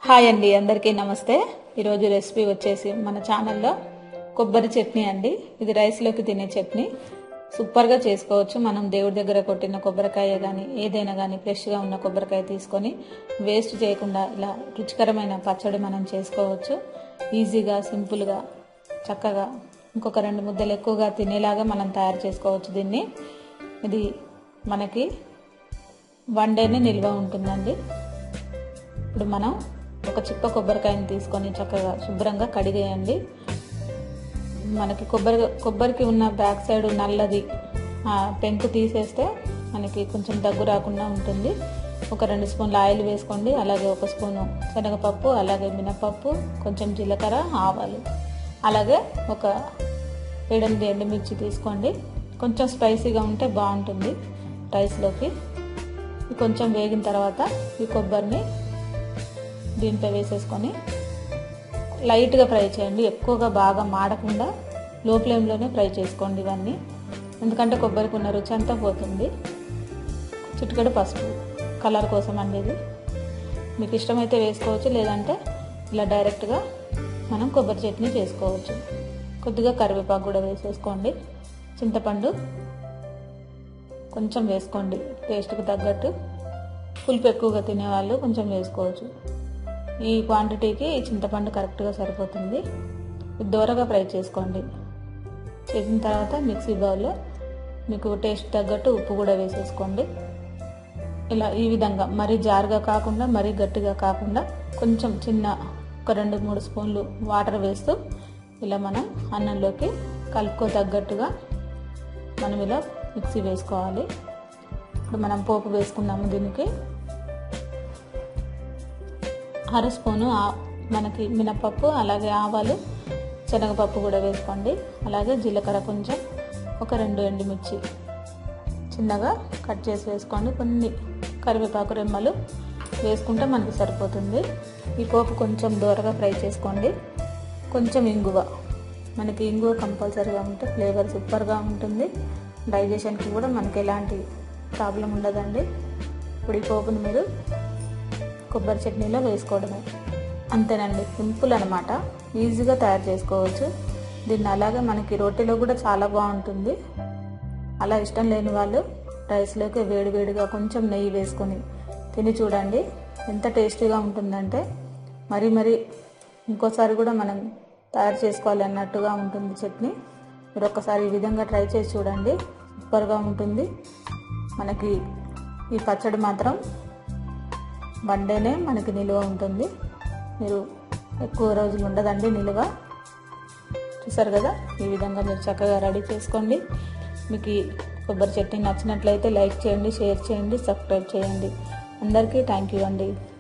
hi అండి అందరికీ నమస్తే ఈరోజు రెసిపీ వచ్చేసి మన ఛానల్లో కొబ్బరి చట్నీ అండి ఇది రైస్లోకి తినే చట్నీ సూపర్గా చేసుకోవచ్చు మనం దేవుడి దగ్గర కొట్టిన కొబ్బరికాయ కానీ ఏదైనా కానీ ఫ్రెష్గా ఉన్న కొబ్బరికాయ తీసుకొని వేస్ట్ చేయకుండా ఇలా రుచికరమైన పచ్చడి మనం చేసుకోవచ్చు ఈజీగా సింపుల్గా చక్కగా ఇంకొక రెండు ముద్దలు ఎక్కువగా తినేలాగా మనం తయారు చేసుకోవచ్చు దీన్ని ఇది మనకి వన్ డేనే నిల్వ ఉంటుందండి ఇప్పుడు మనం ఒక చిక్క కొబ్బరికాయని తీసుకొని చక్కగా శుభ్రంగా కడిగేయండి మనకి కొబ్బరి కొబ్బరికి ఉన్న బ్యాక్ సైడ్ నల్లది ఆ పెంకు తీసేస్తే మనకి కొంచెం దగ్గు రాకుండా ఉంటుంది ఒక రెండు స్పూన్ల ఆయిల్ వేసుకోండి అలాగే ఒక స్పూను శనగపప్పు అలాగే మినపప్పు కొంచెం జీలకర్ర ఆవాలు అలాగే ఒక ఏడెనిమిది ఎండుమిర్చి తీసుకోండి కొంచెం స్పైసీగా ఉంటే బాగుంటుంది రైస్లోకి కొంచెం వేగిన తర్వాత ఈ కొబ్బరిని దీంట్లో వేసేసుకొని లైట్గా ఫ్రై చేయండి ఎక్కువగా బాగా మాడకుండా లో ఫ్లేమ్లోనే ఫ్రై చేసుకోండి ఇవన్నీ ఎందుకంటే కొబ్బరికి ఉన్న రుచి అంతా పోతుంది చిటికెడు పసుపు కలర్ కోసం అండి ఇది మీకు ఇష్టమైతే వేసుకోవచ్చు లేదంటే ఇలా డైరెక్ట్గా మనం కొబ్బరి చట్నీ చేసుకోవచ్చు కొద్దిగా కరివేపాకు కూడా వేసేసుకోండి చింతపండు కొంచెం వేసుకోండి టేస్ట్కి తగ్గట్టు పులుపు ఎక్కువగా తినేవాళ్ళు కొంచెం వేసుకోవచ్చు ఈ క్వాంటిటీకి చింతపండు కరెక్ట్గా సరిపోతుంది దూరగా ఫ్రై చేసుకోండి చేసిన తర్వాత మిక్సీ బౌల్లో మీకు టేస్ట్ తగ్గట్టు ఉప్పు కూడా వేసేసుకోండి ఇలా ఈ విధంగా మరీ జారుగా కాకుండా మరీ గట్టిగా కాకుండా కొంచెం చిన్న ఒక రెండు మూడు స్పూన్లు వాటర్ వేస్తూ ఇలా మనం అన్నంలోకి కలుపుకో తగ్గట్టుగా మనం ఇలా మిక్సీ వేసుకోవాలి ఇప్పుడు మనం పోపు వేసుకున్నాము దీనికి అర స్పూను మనకి మినపప్పు అలాగే ఆవాలు శనగపప్పు కూడా వేసుకోండి అలాగే జీలకర్ర కొంచెం ఒక రెండు ఎండుమిర్చి చిన్నగా కట్ చేసి వేసుకోండి కొన్ని కరివేపాకు రెమ్మలు వేసుకుంటే మనకి సరిపోతుంది ఈ పోపు కొంచెం దూరగా ఫ్రై చేసుకోండి కొంచెం ఇంగువ మనకి ఇంగువ కంపల్సరీగా ఉంటే ఫ్లేవర్ సూపర్గా ఉంటుంది డైజెషన్కి కూడా మనకి ఎలాంటి ప్రాబ్లం ఉండదండి ఇప్పుడు ఈ పోపుని మీరు కొబ్బరి చట్నీలో వేసుకోవడమే అంతేనండి సింపుల్ అనమాట ఈజీగా తయారు చేసుకోవచ్చు దీన్ని అలాగే మనకి రొట్టెలో కూడా చాలా బాగుంటుంది అలా ఇష్టం లేని వాళ్ళు రైస్లోకి వేడివేడిగా కొంచెం నెయ్యి వేసుకొని తిని చూడండి ఎంత టేస్టీగా ఉంటుందంటే మరీ మరీ ఇంకోసారి కూడా మనం తయారు చేసుకోవాలి అన్నట్టుగా ఉంటుంది చట్నీ మీరు ఒక్కసారి ఈ విధంగా ట్రై చేసి చూడండి సూపర్గా ఉంటుంది మనకి ఈ పచ్చడి మాత్రం వన్ డేనే మనకి నిలువ ఉంటుంది మీరు ఎక్కువ రోజులు ఉండదండి నిలువ చూసారు కదా ఈ విధంగా మీరు చక్కగా రెడీ చేసుకోండి మీకు ఈ కొబ్బరి చట్నీ నచ్చినట్లయితే లైక్ చేయండి షేర్ చేయండి సబ్స్క్రైబ్ చేయండి అందరికీ థ్యాంక్ యూ అండి